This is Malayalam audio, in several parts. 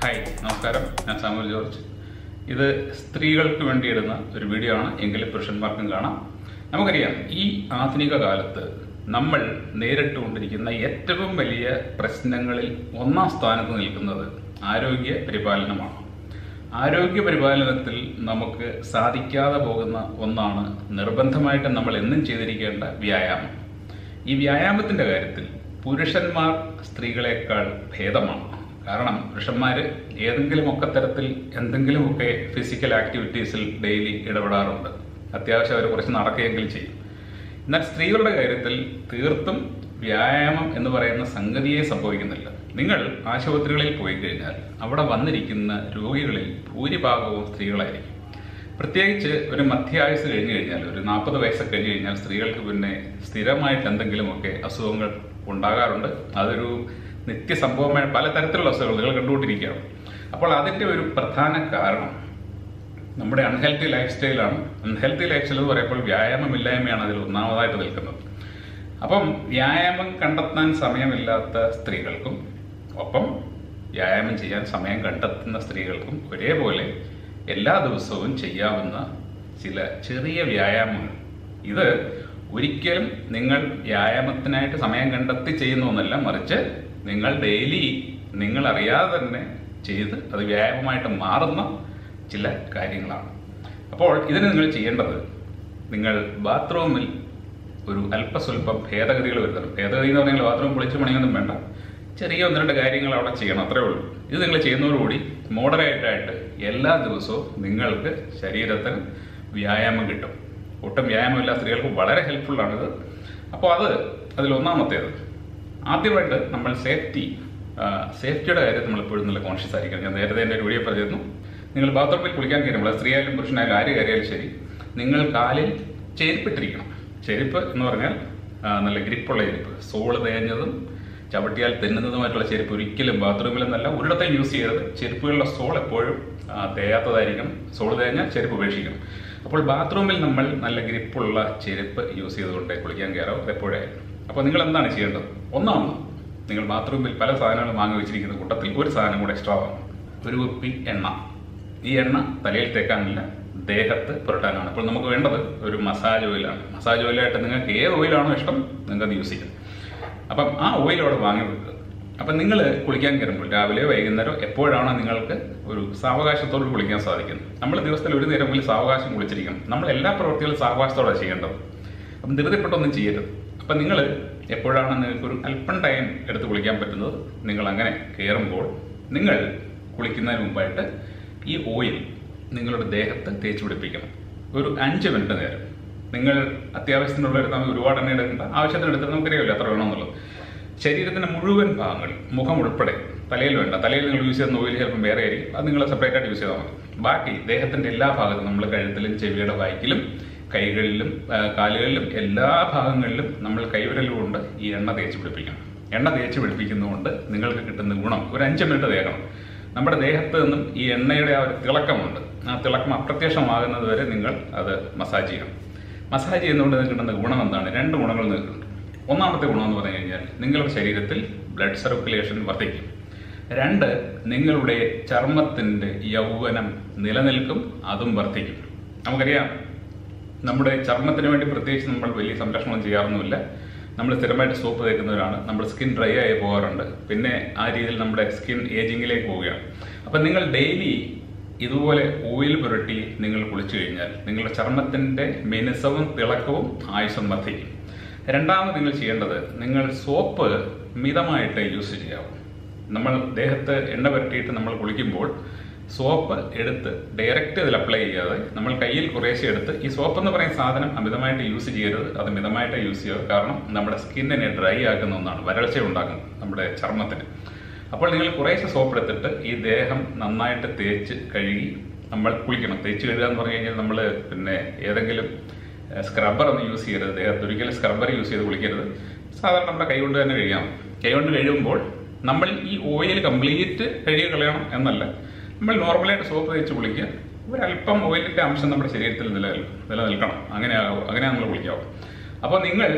ഹായ് നമസ്കാരം ഞാൻ സാമുൽ ജോർജ് ഇത് സ്ത്രീകൾക്ക് വേണ്ടി ഇടുന്ന ഒരു വീഡിയോ ആണ് എങ്കിലും പുരുഷന്മാർക്കും കാണാം നമുക്കറിയാം ഈ ആധുനിക കാലത്ത് നമ്മൾ നേരിട്ടുകൊണ്ടിരിക്കുന്ന ഏറ്റവും വലിയ പ്രശ്നങ്ങളിൽ ഒന്നാം സ്ഥാനത്ത് നിൽക്കുന്നത് ആരോഗ്യ പരിപാലനമാണ് ആരോഗ്യ പരിപാലനത്തിൽ നമുക്ക് സാധിക്കാതെ പോകുന്ന ഒന്നാണ് നിർബന്ധമായിട്ട് നമ്മൾ എന്നും ചെയ്തിരിക്കേണ്ട വ്യായാമം ഈ വ്യായാമത്തിന്റെ കാര്യത്തിൽ പുരുഷന്മാർ സ്ത്രീകളെക്കാൾ ഭേദമാണ് കാരണം പുരുഷന്മാർ ഏതെങ്കിലുമൊക്കെ തരത്തിൽ എന്തെങ്കിലുമൊക്കെ ഫിസിക്കൽ ആക്ടിവിറ്റീസിൽ ഡെയിലി ഇടപെടാറുണ്ട് അത്യാവശ്യം അവർ കുറച്ച് നടക്കുകയെങ്കിലും ചെയ്യും എന്നാൽ സ്ത്രീകളുടെ കാര്യത്തിൽ തീർത്തും വ്യായാമം എന്ന് പറയുന്ന സംഗതിയെ സംഭവിക്കുന്നില്ല നിങ്ങൾ ആശുപത്രികളിൽ പോയി കഴിഞ്ഞാൽ അവിടെ വന്നിരിക്കുന്ന രോഗികളിൽ ഭൂരിഭാഗവും സ്ത്രീകളായിരിക്കും പ്രത്യേകിച്ച് ഒരു മധ്യായുസ് കഴിഞ്ഞു കഴിഞ്ഞാൽ ഒരു നാൽപ്പത് വയസ്സൊക്കെ കഴിഞ്ഞു കഴിഞ്ഞാൽ സ്ത്രീകൾക്ക് പിന്നെ സ്ഥിരമായിട്ട് എന്തെങ്കിലുമൊക്കെ അസുഖങ്ങൾ ഉണ്ടാകാറുണ്ട് അതൊരു നിത്യസംഭവമായ പലതരത്തിലുള്ള അസുഖങ്ങൾ നിങ്ങൾ കണ്ടുകൊണ്ടിരിക്കുകയാണ് അപ്പോൾ അതിൻ്റെ ഒരു പ്രധാന കാരണം നമ്മുടെ അൺഹെൽത്തി ലൈഫ് സ്റ്റൈലാണ് അൺഹെൽത്തി ലൈഫ് സ്റ്റൈൽ എന്ന് പറയുമ്പോൾ വ്യായാമമില്ലായ്മയാണ് അതിൽ ഒന്നാമതായിട്ട് നിൽക്കുന്നത് അപ്പം വ്യായാമം കണ്ടെത്താൻ സമയമില്ലാത്ത സ്ത്രീകൾക്കും ഒപ്പം വ്യായാമം ചെയ്യാൻ സമയം കണ്ടെത്തുന്ന സ്ത്രീകൾക്കും ഒരേപോലെ എല്ലാ ദിവസവും ചെയ്യാവുന്ന ചില ചെറിയ വ്യായാമങ്ങൾ ഇത് ഒരിക്കലും നിങ്ങൾ വ്യായാമത്തിനായിട്ട് സമയം കണ്ടെത്തി ചെയ്യുന്ന ഒന്നല്ല മറിച്ച് നിങ്ങൾ ഡെയിലി നിങ്ങൾ അറിയാതെ തന്നെ ചെയ്ത് അത് വ്യായാമമായിട്ട് മാറുന്ന ചില കാര്യങ്ങളാണ് അപ്പോൾ ഇതിന് നിങ്ങൾ ചെയ്യേണ്ടത് നിങ്ങൾ ബാത്റൂമിൽ ഒരു അല്പസ്വല്പം ഭേദഗതികൾ വരുത്തണം ഭേദഗതി എന്ന് പറഞ്ഞാൽ ബാത്റൂം പൊളിച്ച് പണിയൊന്നും വേണ്ട ചെറിയ ഒന്ന് രണ്ട് കാര്യങ്ങൾ അവിടെ ചെയ്യണം അത്രേ ഉള്ളൂ ഇത് നിങ്ങൾ ചെയ്യുന്നതോടുകൂടി മോഡറേറ്റായിട്ട് എല്ലാ ദിവസവും നിങ്ങൾക്ക് ശരീരത്തിന് വ്യായാമം കിട്ടും ഒട്ടും വ്യായാമമില്ല സ്ത്രീകൾക്ക് വളരെ ഹെൽപ്ഫുള്ളാണിത് അപ്പോൾ അത് അതിലൊന്നാമത്തേത് ആദ്യമായിട്ട് നമ്മൾ സേഫ്റ്റി സേഫ്റ്റിയുടെ കാര്യത്തിൽ നമ്മൾ എപ്പോഴും നല്ല കോൺഷ്യസ് ആയിരിക്കണം ഞാൻ നേരത്തെ എൻ്റെ ഒരു വീഡിയോ പറഞ്ഞിരുന്നു നിങ്ങൾ ബാത്റൂമിൽ കുളിക്കാൻ കയറുമ്പോൾ സ്ത്രീയായാലും പുരുഷനായാലും ആര് കയറിയാലും ശരി നിങ്ങൾ കാലിൽ ചെരുപ്പിട്ടിരിക്കണം ചെരുപ്പ് എന്ന് പറഞ്ഞാൽ ആ, നല്ല ഗ്രിപ്പുള്ള ചെരുപ്പ് സോള് തേഞ്ഞതും ചവിട്ടിയാൽ തെന്നുന്നതുമായിട്ടുള്ള ചെരുപ്പ് ഒരിക്കലും ബാത്റൂമിലെന്നല്ല ഒരിടത്തും യൂസ് ചെയ്യരുത് ചെരുപ്പുകളുടെ സോൾ എപ്പോഴും ആ, തേയാത്തതായിരിക്കണം സോള് തേഞ്ഞാൽ ചെരുപ്പ് ഉപേക്ഷിക്കണം അപ്പോൾ ബാത്റൂമിൽ നമ്മൾ നല്ല ഗ്രിപ്പുള്ള ചെരുപ്പ് യൂസ് ചെയ്തുകൊണ്ട് കുളിക്കാൻ കയറാം അത് എപ്പോഴായാലും അപ്പോൾ നിങ്ങൾ എന്താണ് ചെയ്യേണ്ടത് ഒന്നാമത് നിങ്ങൾ ബാത്റൂമിൽ പല സാധനങ്ങളും വാങ്ങി വെച്ചിരിക്കുന്ന കൂട്ടത്തിൽ ഒരു സാധനം കൂടെ എക്സ്ട്രാ വാങ്ങും ഒരു കുപ്പി എണ്ണ ഈ എണ്ണ തലയിൽ തേക്കാനില്ല ദേഹത്ത് പുരട്ടാനാണ് അപ്പോൾ നമുക്ക് വേണ്ടത് ഒരു മസാജ് ഓയിലാണ് മസാജ് ഓയിലായിട്ട് നിങ്ങൾക്ക് ഏത് ഓയിലാണോ ഇഷ്ടം നിങ്ങൾക്ക് അത് യൂസ് ചെയ്യാം അപ്പം ആ ഓയിൽ അവിടെ വാങ്ങി വെക്കുക അപ്പം നിങ്ങൾ കുളിക്കാൻ കയറുമ്പോൾ രാവിലെയോ വൈകുന്നേരമോ എപ്പോഴാണോ നിങ്ങൾക്ക് ഒരു സാവകാശത്തോട് കുളിക്കാൻ സാധിക്കുന്നത് നമ്മൾ ദിവസത്തിൽ ഒരു നേരമെങ്കിലും സാവകാശം കുളിച്ചിരിക്കണം നമ്മൾ എല്ലാ പ്രവൃത്തികളും സാവകാശത്തോടെ ചെയ്യേണ്ടത് അപ്പം ധൃതിപ്പെട്ടൊന്നും ചെയ്യരുത് അപ്പം നിങ്ങൾ എപ്പോഴാണ് നിങ്ങൾക്ക് ഒരു അല്പം ടൈം എടുത്ത് കുളിക്കാൻ പറ്റുന്നത് നിങ്ങൾ അങ്ങനെ കയറുമ്പോൾ നിങ്ങൾ കുളിക്കുന്നതിന് മുമ്പായിട്ട് ഈ ഓയിൽ നിങ്ങളുടെ ദേഹത്ത് തേച്ച് പിടിപ്പിക്കണം ഒരു അഞ്ച് മിനിറ്റ് നേരം നിങ്ങൾ അത്യാവശ്യത്തിനുള്ള എടുത്താൽ ഒരുപാട് എണ്ണ എടുക്കേണ്ട ആവശ്യത്തിന് എടുത്താൽ നമുക്കറിയാമല്ലോ എത്ര വേണമെന്നുള്ളത് ശരീരത്തിന്റെ മുഴുവൻ ഭാഗങ്ങൾ മുഖം ഉൾപ്പെടെ തലയിൽ വേണ്ട തലയിൽ നിങ്ങൾ യൂസ് ചെയ്യുന്ന ഓയിൽ ചിലപ്പം വേറെ ആയിരിക്കും അത് നിങ്ങൾ സെപ്പറേറ്റ് ആയിട്ട് യൂസ് ചെയ്താൽ മതി ബാക്കി ദേഹത്തിന്റെ എല്ലാ ഭാഗത്തും നമ്മൾ കഴുത്തിലും ചെവിയുടെ വായ്ക്കിലും കൈകളിലും ആ, കാലുകളിലും എല്ലാ ഭാഗങ്ങളിലും നമ്മൾ കൈവിരൽ കൊണ്ട് ഈ എണ്ണ തേച്ച് പിടിപ്പിക്കണം എണ്ണ തേച്ച് പിടിപ്പിക്കുന്നതുകൊണ്ട് നിങ്ങൾക്ക് കിട്ടുന്ന ഗുണം ഒരു അഞ്ച് മിനിറ്റ് തേക്കണം നമ്മുടെ ദേഹത്ത് നിന്നും ഈ എണ്ണയുടെ ആ ഒരു തിളക്കമുണ്ട് ആ തിളക്കം അപ്രത്യക്ഷമാകുന്നത് വരെ നിങ്ങൾ അത് മസാജ് ചെയ്യണം മസാജ് ചെയ്യുന്നതുകൊണ്ട് നിങ്ങൾക്ക് കിട്ടുന്ന ഗുണം എന്താണ് രണ്ട് ഗുണങ്ങൾ നിങ്ങൾക്കുണ്ട് ഒന്നാമത്തെ ഗുണം എന്ന് പറഞ്ഞു കഴിഞ്ഞാൽ നിങ്ങളുടെ ശരീരത്തിൽ ബ്ലഡ് സർക്കുലേഷൻ വർദ്ധിക്കും രണ്ട് നിങ്ങളുടെ ചർമ്മത്തിന്റെ യൗവനം നിലനിൽക്കും അതും വർദ്ധിക്കും നമുക്കറിയാം നമ്മുടെ ചർമ്മത്തിന് വേണ്ടി പ്രത്യേകിച്ച് നമ്മൾ വലിയ സംരക്ഷണം ചെയ്യാറൊന്നുമില്ല നമ്മൾ സ്ഥിരമായിട്ട് സോപ്പ് തേക്കുന്നവരാണ് നമ്മുടെ സ്കിൻ ഡ്രൈ ആയി പോകാറുണ്ട് പിന്നെ ആ രീതിയിൽ നമ്മുടെ സ്കിൻ ഏജിങ്ങിലേക്ക് പോവുകയാണ് അപ്പം നിങ്ങൾ ഡെയിലി ഇതുപോലെ ഓയിൽ പുരട്ടി നിങ്ങൾ കുളിച്ചു കഴിഞ്ഞാൽ നിങ്ങളുടെ ചർമ്മത്തിന്റെ മിനുസവും തിളക്കവും ആയുസ്സും വർദ്ധിക്കും രണ്ടാമത് നിങ്ങൾ ചെയ്യേണ്ടത് നിങ്ങൾ സോപ്പ് മിതമായിട്ട് യൂസ് ചെയ്യാവും നമ്മൾ ദേഹത്ത് എണ്ണ പുരട്ടിയിട്ട് നമ്മൾ കുളിക്കുമ്പോൾ സോപ്പ് എടുത്ത് ഡയറക്റ്റ് ഇതിൽ അപ്ലൈ ചെയ്യാതെ നമ്മൾ കയ്യിൽ കുറേശ്ശെ എടുത്ത് ഈ സോപ്പ് എന്ന് പറയുന്ന സാധനം അമിതമായിട്ട് യൂസ് ചെയ്യരുത് അത് മിതമായിട്ട് യൂസ് ചെയ്യുക കാരണം നമ്മുടെ സ്കിന്നിനെ ഡ്രൈ ആക്കുന്ന ഒന്നാണ് വരൾച്ച ഉണ്ടാക്കുന്നത് നമ്മുടെ ചർമ്മത്തിന് അപ്പോൾ നിങ്ങൾ കുറേശ്ശെ സോപ്പ് എടുത്തിട്ട് ഈ ദേഹം നന്നായിട്ട് തേച്ച് കഴുകി നമ്മൾ കുളിക്കണം തേച്ച് കഴുകുക എന്ന് പറഞ്ഞു കഴിഞ്ഞാൽ നമ്മൾ പിന്നെ ഏതെങ്കിലും സ്ക്രബ്ബർ ഒന്നും യൂസ് ചെയ്യരുത് ദേഹത്ത് ഒരിക്കലും സ്ക്രബ്ബർ യൂസ് ചെയ്ത് കുളിക്കരുത് സാധാരണ നമ്മുടെ കൈ കൊണ്ട് തന്നെ കഴിയാം കൈ കൊണ്ട് കഴിയുമ്പോൾ നമ്മൾ ഈ ഓയിൽ കംപ്ലീറ്റ് കഴുകി കളയണം എന്നല്ല നമ്മൾ നോർമലായിട്ട് സോപ്പ് തേച്ച് കുളിക്കുക ഒരല്പം ഓയിലിന്റെ അംശം നമ്മുടെ ശരീരത്തിൽ നിലനിൽ നിലനിൽക്കണം അങ്ങനെ അങ്ങനെ നമ്മൾ കുളിക്കാവും അപ്പോൾ നിങ്ങൾ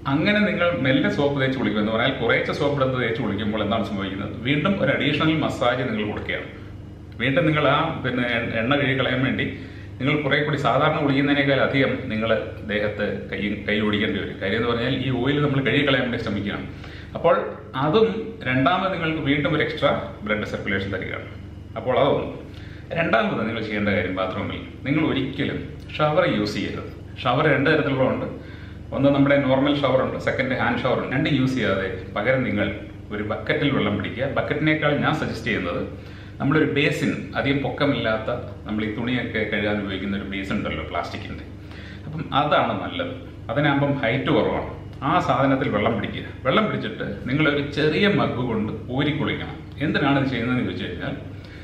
അങ്ങനെ നിങ്ങൾ മെല്ലെ സോപ്പ് തേച്ച് കുളിക്കും എന്ന് പറഞ്ഞാൽ കുറേശ്ശെ സോപ്പ് എടുത്ത് തേച്ച് കുളിക്കുമ്പോൾ എന്താണ് സംഭവിക്കുന്നത് വീണ്ടും ഒരു അഡീഷണൽ മസാജ് നിങ്ങൾ കൊടുക്കുകയാണ് വീണ്ടും നിങ്ങൾ ആ പിന്നെ എണ്ണ- എണ്ണ കഴുകി കളയാൻ വേണ്ടി നിങ്ങൾ കുറെ കൂടി സാധാരണ കുളിക്കുന്നതിനേക്കാൾ അധികം നിങ്ങൾ ദേഹത്ത് കൈ കൈ ഓടിക്കേണ്ടി വരും കാര്യം എന്ന് പറഞ്ഞാൽ ഈ ഓയിൽ നമ്മൾ കഴുകി കളയാൻ വേണ്ടി ശ്രമിക്കുകയാണ് അപ്പോൾ അതും രണ്ടാമത് നിങ്ങൾക്ക് വീണ്ടും ഒരു എക്സ്ട്രാ ബ്ലഡ് സർക്കുലേഷൻ തരികയാണ് അപ്പോൾ അതൊന്നും രണ്ടാമത് നിങ്ങൾ ചെയ്യേണ്ട കാര്യം ബാത്റൂമിൽ നിങ്ങൾ ഒരിക്കലും ഷവർ യൂസ് ചെയ്യരുത് ഷവർ രണ്ട് തരത്തിലുള്ളതുണ്ട് ഒന്ന് നമ്മുടെ നോർമൽ ഷവർ ഉണ്ട് സെക്കൻഡ് ഹാൻഡ് ഷവർ ഉണ്ട് രണ്ടും യൂസ് ചെയ്യാതെ പകരം നിങ്ങൾ ഒരു ബക്കറ്റിൽ വെള്ളം പിടിക്കുക ബക്കറ്റിനേക്കാൾ ഞാൻ സജസ്റ്റ് ചെയ്യുന്നത് നമ്മളൊരു ബേസിൻ അധികം പൊക്കമില്ലാത്ത നമ്മൾ ഈ തുണിയൊക്കെ കഴുകാൻ ഉപയോഗിക്കുന്ന ഒരു ബേസിൻ ഉണ്ടല്ലോ പ്ലാസ്റ്റിക്കിൻ്റെ അപ്പം അതാണ് നല്ലത് അതിനാകുമ്പം ഹൈറ്റ് കുറവാണ് ആ സാധനത്തിൽ വെള്ളം പിടിക്കുക വെള്ളം പിടിച്ചിട്ട് നിങ്ങളൊരു ചെറിയ മഗ് കൊണ്ട് ഊരി കുളിക്കണം എന്തിനാണ് ഇത് ചെയ്യുന്നതെന്ന് ചോദിച്ചു കഴിഞ്ഞാൽ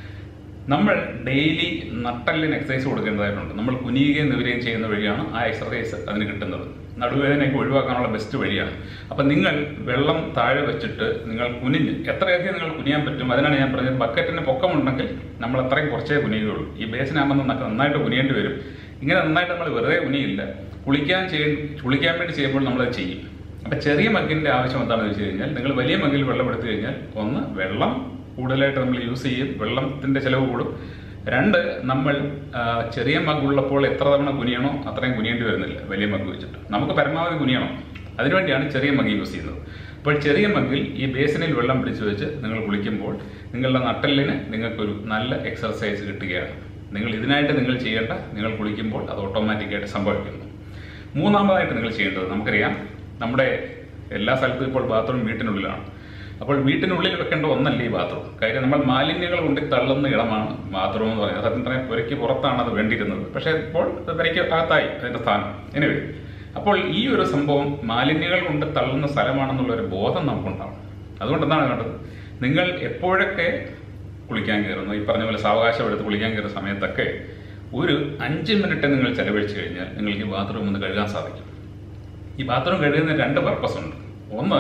നമ്മൾ ഡെയിലി നട്ടലിന് എക്സസൈസ് കൊടുക്കേണ്ടതായിട്ടുണ്ട് നമ്മൾ കുനിയുകയും നിവരുകയും ചെയ്യുന്ന വഴിയാണ് ആ എക്സസൈസ് അതിന് കിട്ടുന്നത് നടുവേദനയൊക്കെ ഒഴിവാക്കാനുള്ള ബെസ്റ്റ് വഴിയാണ് അപ്പം നിങ്ങൾ വെള്ളം താഴെ വെച്ചിട്ട് നിങ്ങൾ കുനിഞ്ഞ് എത്രയധികം നിങ്ങൾ കുനിയാൻ പറ്റും അതിനാണ് ഞാൻ പറഞ്ഞത് ബക്കറ്റിന് പൊക്കമുണ്ടെങ്കിൽ നമ്മൾ അത്രയും കുറച്ചേ കുനിയുകയുള്ളൂ ഈ ബേസിനാകുമ്പോൾ നമുക്ക് നന്നായിട്ട് കുനിയേണ്ടി വരും ഇങ്ങനെ നന്നായിട്ട് നമ്മൾ വെറുതെ കുനിയില്ല കുളിക്കാൻ ചെയ്യ കുളിക്കാൻ വേണ്ടി ചെയ്യുമ്പോൾ നമ്മളത് ചെയ്യും അപ്പം ചെറിയ മഗ്ഗിൻ്റെ ആവശ്യം എന്താണെന്ന് വെച്ച് കഴിഞ്ഞാൽ നിങ്ങൾ വലിയ മഗ്ഗിൽ വെള്ളം എടുത്തു കഴിഞ്ഞാൽ ഒന്ന് വെള്ളം കൂടുതലായിട്ട് നമ്മൾ യൂസ് ചെയ്യും വെള്ളത്തിന്റെ ചിലവ് കൂടും രണ്ട് നമ്മൾ ആ, ചെറിയ മഗ് ഉള്ളപ്പോൾ എത്ര തവണ കുനിയണോ അത്രയും കുനിയേണ്ടി വരുന്നില്ല വലിയ മഗ് വെച്ചിട്ട് നമുക്ക് പരമാവധി കുനിയണം അതിനുവേണ്ടിയാണ് ചെറിയ മഗ് യൂസ് ചെയ്യുന്നത് അപ്പോൾ ചെറിയ മഗ്ഗിൽ ഈ ബേസിനിൽ വെള്ളം പിടിച്ചു വെച്ച് നിങ്ങൾ കുളിക്കുമ്പോൾ നിങ്ങളുടെ നട്ടലിന് നിങ്ങൾക്കൊരു നല്ല എക്സർസൈസ് കിട്ടുകയാണ് നിങ്ങൾ ഇതിനായിട്ട് നിങ്ങൾ ചെയ്യേണ്ട നിങ്ങൾ കുളിക്കുമ്പോൾ അത് ഓട്ടോമാറ്റിക്കായിട്ട് സംഭവിക്കുന്നു മൂന്നാമതായിട്ട് നിങ്ങൾ ചെയ്യേണ്ടത് നമുക്കറിയാം നമ്മുടെ എല്ലാ സ്ഥലത്തും ഇപ്പോൾ ബാത്റൂം വീട്ടിനുള്ളിലാണ് അപ്പോൾ വീട്ടിനുള്ളിൽ വെക്കേണ്ട ഒന്നല്ല ഈ ബാത്റൂം കാര്യം നമ്മൾ മാലിന്യങ്ങൾ കൊണ്ട് തള്ളുന്ന ഇടമാണ് ബാത്റൂം എന്ന് പറയുന്നത് സത്യം പറഞ്ഞാൽ പുരയ്ക്ക് പുറത്താണ് അത് വേണ്ടിയിരുന്നത് പക്ഷേ ഇപ്പോൾ അത് പുരയ്ക്ക് അകത്തായി അതിന്റെ സ്ഥാനം എനിവേ അപ്പോൾ ഈ ഒരു സംഭവം മാലിന്യങ്ങൾ കൊണ്ട് തള്ളുന്ന സ്ഥലമാണെന്നുള്ള ഒരു ബോധം നമുക്കുണ്ടാവും അതുകൊണ്ട് എന്താണ് വേണ്ടത് നിങ്ങൾ എപ്പോഴൊക്കെ കുളിക്കാൻ കയറുന്നു ഈ പറഞ്ഞ പോലെ സാവകാശം എടുത്ത് കുളിക്കാൻ കയറുന്ന സമയത്തൊക്കെ ഒരു അഞ്ച് മിനിറ്റ് നിങ്ങൾ ചെലവഴിച്ചു കഴിഞ്ഞാൽ നിങ്ങൾക്ക് ഈ ബാത്റൂം ഒന്ന് കഴുകാൻ സാധിക്കും ഈ ബാത്റൂം കഴുകുന്ന രണ്ട് പർപ്പസ് ഉണ്ട് ഒന്ന്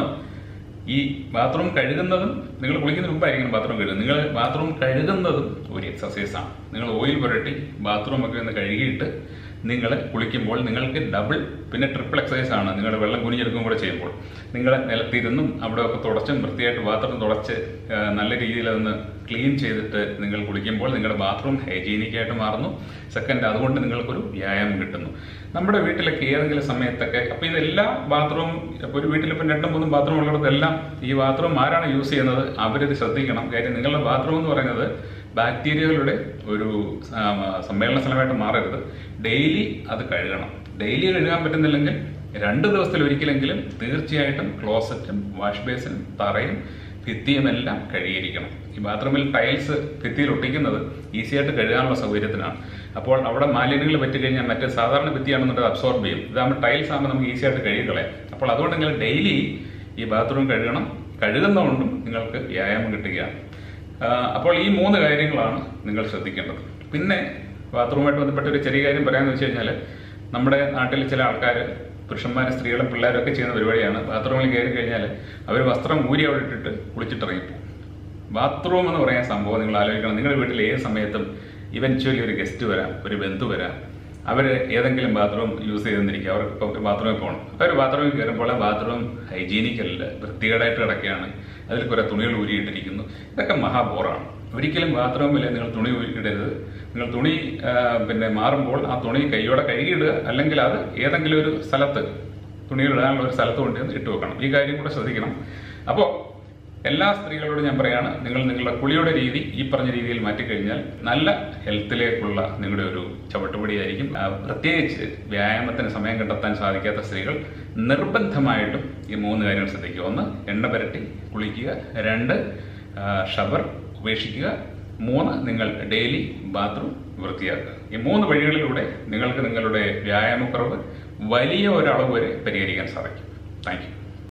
ഈ ബാത്റൂം കഴുകുന്നതും നിങ്ങൾ കുളിക്കുന്നതിന് മുമ്പായിരിക്കണം ബാത്റൂം കഴുകുന്നത് നിങ്ങൾ ബാത്റൂം കഴുകുന്നതും ഒരു എക്സസൈസ് ആണ് നിങ്ങൾ ഓയിൽ പുരട്ടി ബാത്റൂം ഒക്കെ ഒന്ന് കഴുകിയിട്ട് നിങ്ങൾ കുളിക്കുമ്പോൾ നിങ്ങൾക്ക് ഡബിൾ പിന്നെ ട്രിപ്പിൾ എക്സസൈസ് ആണ് നിങ്ങൾ വെള്ളം കുനിഞ്ഞെടുക്കും കൂടെ ചെയ്യുമ്പോൾ നിങ്ങൾ നിലത്തിരുന്നും അവിടെ ഒക്കെ തുടച്ചും വൃത്തിയായിട്ട് ബാത്റൂം തുടച്ച് ആ, നല്ല രീതിയിൽ അതൊന്ന് ക്ലീൻ ചെയ്തിട്ട് നിങ്ങൾ കുളിക്കുമ്പോൾ നിങ്ങളുടെ ബാത്റൂം ഹൈജീനിക് ആയിട്ട് മാറുന്നു സെക്കൻഡ് അതുകൊണ്ട് നിങ്ങൾക്കൊരു വ്യായാമം കിട്ടുന്നു നമ്മുടെ വീട്ടിലൊക്കെ ഏതെങ്കിലും സമയത്തൊക്കെ അപ്പൊ ഇതെല്ലാ ബാത്റൂം ഇപ്പൊ ഒരു വീട്ടിൽ ഇപ്പം രണ്ടും മൂന്നും ബാത്റൂം ഉള്ളിടത്തെല്ലാം ഈ ബാത്റൂം ആരാണ് യൂസ് ചെയ്യുന്നത് അവരിത് ശ്രദ്ധിക്കണം കാര്യം നിങ്ങളുടെ ബാത്റൂം എന്ന് പറയുന്നത് ബാക്ടീരിയകളുടെ ഒരു ആ, സമ്മേളന സ്ഥലമായിട്ട് മാറരുത് ഡെയിലി അത് കഴുകണം ഡെയിലി കഴുകാൻ പറ്റുന്നില്ലെങ്കിൽ രണ്ട് ദിവസത്തിൽ ഒരിക്കലെങ്കിലും തീർച്ചയായിട്ടും ക്ലോസറ്റും വാഷ് ബേസിനും തറയും ഭിത്തിയും എല്ലാം കഴുകിയിരിക്കണം ഈ ബാത്റൂമിൽ ടൈൽസ് ഭിത്തിയിൽ ഒട്ടിക്കുന്നത് ഈസി ആയിട്ട് കഴുകാനുള്ള സൗകര്യത്തിനാണ് അപ്പോൾ അവിടെ മാലിന്യങ്ങൾ പറ്റി കഴിഞ്ഞാൽ മറ്റേ സാധാരണ ഭിത്തിയാണെന്നുണ്ടെങ്കിൽ അബ്സോർബ് ചെയ്യും ഇതാകുമ്പോൾ ടൈൽസ് ആകുമ്പോൾ നമുക്ക് ഈസി ആയിട്ട് കഴുകി കളയാം അപ്പോൾ അതുകൊണ്ട് നിങ്ങൾ ഡെയിലി ഈ ബാത്റൂം കഴുകണം കഴുകുന്നതുകൊണ്ടും നിങ്ങൾക്ക് വ്യായാമം കിട്ടുകയാണ് ആ, അപ്പോൾ ഈ മൂന്ന് കാര്യങ്ങളാണ് നിങ്ങൾ ശ്രദ്ധിക്കേണ്ടത് പിന്നെ ബാത്റൂമായിട്ട് ബന്ധപ്പെട്ട ഒരു ചെറിയ കാര്യം പറയാമെന്ന് വെച്ച് കഴിഞ്ഞാൽ നമ്മുടെ നാട്ടിൽ ചില ആൾക്കാർ പുരുഷന്മാരും സ്ത്രീകളും പിള്ളേരും ഒക്കെ ചെയ്യുന്ന പരിപാടിയാണ് ബാത്റൂമിൽ കയറി കഴിഞ്ഞാൽ അവർ വസ്ത്രം ഊരി അവിടെ ഇട്ടിട്ട് കുളിച്ചിട്ടിറങ്ങിപ്പോകും ബാത്റൂം എന്ന് പറയുന്ന സംഭവം നിങ്ങൾ ആലോചിക്കണം നിങ്ങളുടെ വീട്ടിൽ ഏത് സമയത്തും ഇവൻച്വലി ഒരു ഗസ്റ്റ് വരാം ഒരു ബന്ധു വരാം അവർ ഏതെങ്കിലും ബാത്റൂം യൂസ് ചെയ്തെന്നിരിക്കുക അവർക്ക് ഇപ്പോൾ ബാത്റൂമിൽ പോകണം അവർ ബാത്റൂമിൽ കയറുമ്പോൾ ആ ബാത്റൂം ഹൈജീനിക് അല്ല വൃത്തികേടായിട്ട് കിടക്കുകയാണ് അതിൽ കുറെ തുണികൾ ഊരിയിട്ടിരിക്കുന്നു ഇതൊക്കെ മഹാബോറാണ് ഒരിക്കലും ബാത്റൂമിൽ നിങ്ങൾ തുണി ഊരിയിടരുത് നിങ്ങൾ തുണി ആ, പിന്നെ മാറുമ്പോൾ ആ തുണി കൈയോടെ കഴുകിയിടുക അല്ലെങ്കിൽ അത് ഏതെങ്കിലും ഒരു സ്ഥലത്ത് തുണികൾ ഇടാനുള്ള ഒരു സ്ഥലത്ത് കൊണ്ട് ഇട്ട് വെക്കണം ഈ കാര്യം കൂടെ ശ്രദ്ധിക്കണം അപ്പോൾ എല്ലാ സ്ത്രീകളോടും ഞാൻ പറയാണ് നിങ്ങൾ നിങ്ങളുടെ കുളിയുടെ രീതി ഈ പറഞ്ഞ രീതിയിൽ മാറ്റിക്കഴിഞ്ഞാൽ നല്ല ഹെൽത്തിലേക്കുള്ള നിങ്ങളുടെ ഒരു ചവിട്ടുപടിയായിരിക്കും ആ, പ്രത്യേകിച്ച് വ്യായാമത്തിന് സമയം കണ്ടെത്താൻ സാധിക്കാത്ത സ്ത്രീകൾ നിർബന്ധമായിട്ടും ഈ മൂന്ന് കാര്യങ്ങൾ ശ്രദ്ധിക്കുക ഒന്ന് എണ്ണ പുരട്ടി കുളിക്കുക രണ്ട് ആ, ഷവർ ഉപേക്ഷിക്കുക മൂന്ന് നിങ്ങൾ ഡെയിലി ബാത്റൂം വൃത്തിയാക്കുക ഈ മൂന്ന് വഴികളിലൂടെ നിങ്ങൾക്ക് നിങ്ങളുടെ വ്യായാമക്കുറവ് വലിയ ഒരളവ് വരെ പരിഹരിക്കാൻ സാധിക്കും താങ്ക് യു